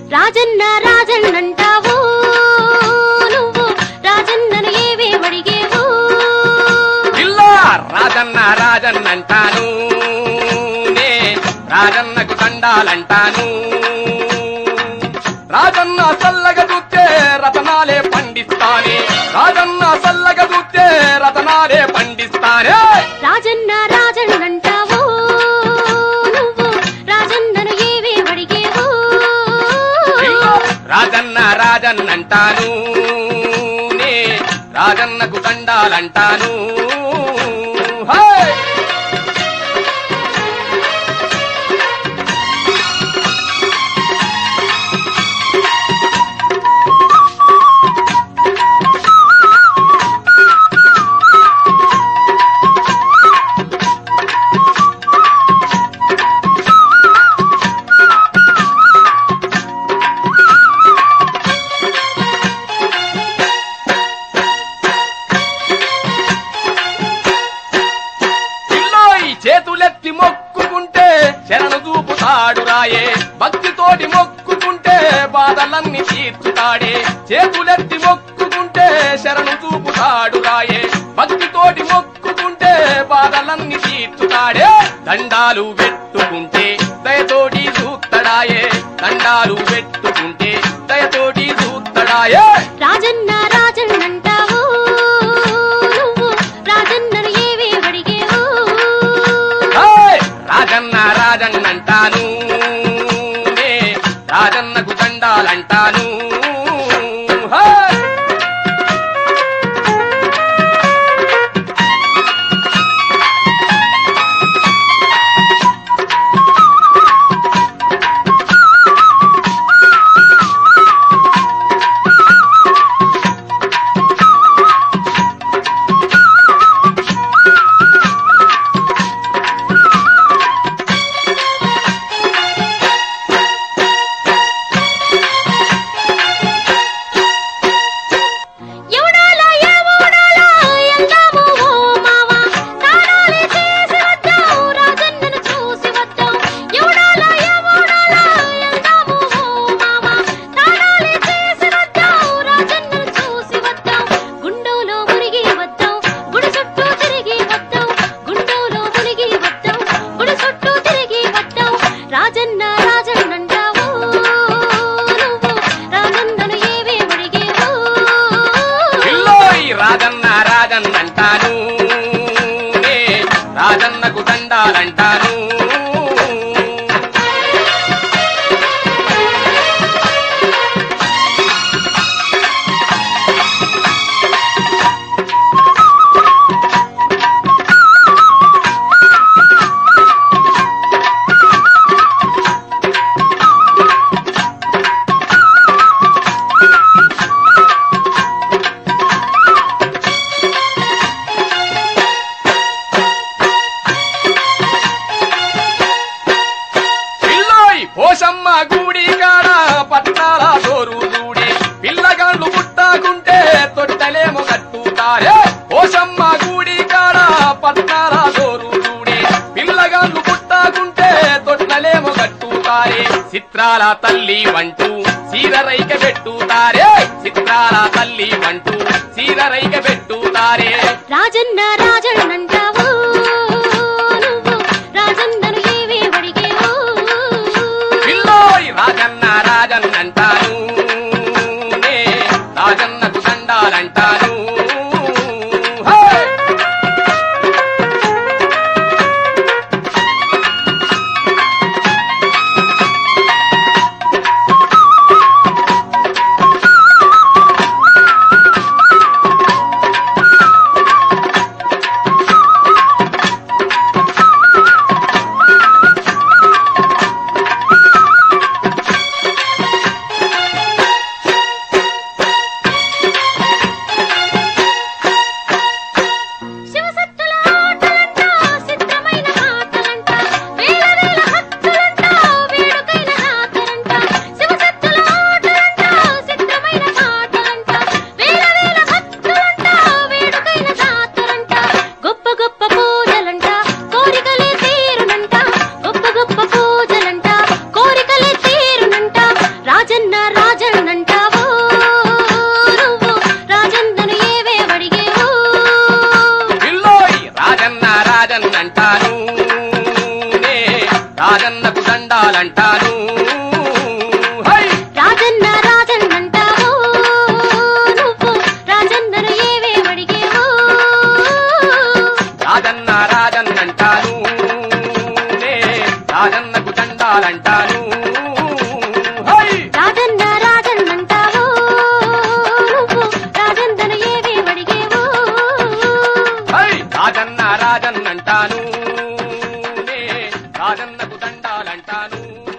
రాజన్న రాజన్నంటావు నువ్వు రాజన్నను ఏవే అడిగేవు ఇల్లా రాజన్న రాజన్న అంటాను నే రాజన్నకు దండాలంటాను రాజన్న చల్లగా చూస్తే రతనాలే పండిస్తానే రాజన్న చల్లగా చూస్తే రతనాలే పండిస్తానే రాజన్న రాజన్నంటావు నువ్వు రాజన్నను ఏవే అడిగేవు ఇల్లా రాజన్న రాజన్న అంటాను నే రాజన్నకు దండాలంటాను హే! పిల్లోయ్ చేతులెత్తి మొక్కుకుంటే శరణు చూపుతాడు రాయే భక్తితోటి మొక్కుకుంటే బాధలన్నీ తీర్చుతాడే చేతులెత్తి మొక్కుకుంటే శరణు చూపుతాడు రాయే భక్తితోటి మొక్కుకుంటే బాధలన్నీ తీర్చుతాడే దండాలు పెట్టుకుంటే దయతోటి చూస్తాడాయే దండాలు పెట్టుకుంటే దయతోటి చూస్తాడాయే రాజన్న రాజన్నంటావు నువ్వు రాజన్నను ఏవే అడిగేవు ఏయ్! రాజన్న రాజన్న అంటాను నే రాజన్నకు దండాలంటాను హే! ఎవడాల ఎవడాల ఎల్దాము ఓ మావా తానాలే చేసి వద్దాం రాజన్నను చూసి వద్దాం ఎవడాల ఎవడాల ఎల్దాము ఓ మావా తానాలే చేసి వద్దాం రాజన్నను చూసి వద్దాం గుండోలో మునిగి వద్దాం గుడి చుట్టూ తిరిగి వద్దాం గుండోలో మునిగి వద్దాం గుడి చుట్టూ తిరిగి వద్దాం రాజన్న రాజన్నంటావు నువ్వు రాజన్నను ఏవే అడిగేవు పిల్లోయ్ రాజన్న రాజన్న అంటాను నే రాజన్నకు దండాలంటాను పిల్లోయ్ పోషమ్మ గుడి కాడ పట్నాల దోరు చూడే పిల్లగాళ్ళు పుట్టాకుంటే తొట్టలేమో కట్టుతారే పోషమ్మ గుడి కాడ పట్నాల దోరు చూడే పిల్లగాళ్ళు పుట్టాకుంటే తొట్టలేమో కట్టుతారే చిత్రాల తల్లి వంటూ సీరరైక పెట్టుతారే చిత్రాల తల్లి వంటూ సీరరైక పెట్టుతారే రాజన్న రాజన్నంటావు నువ్వు రాజన్నను ఏవే అడిగేవు పిల్లోయ్ రాజన్న రాజన్న అంటాను నే రాజన్నకు దండాలంటాను హే! దండాలంటాను హై రాజన్న రాజన్నంటావు నువ్వు రాజన్నను ఏవేమడిగేవో రాజన్న రాజన్నంటాను నే రాజన్నకు దండాలంటాను హై రాజన్న రాజన్నంటావు నువ్వు రాజన్నను ఏవేమడిగేవో హై రాజన్న రాజన్నంటాను నే రాజన్నకు దండాలంటాను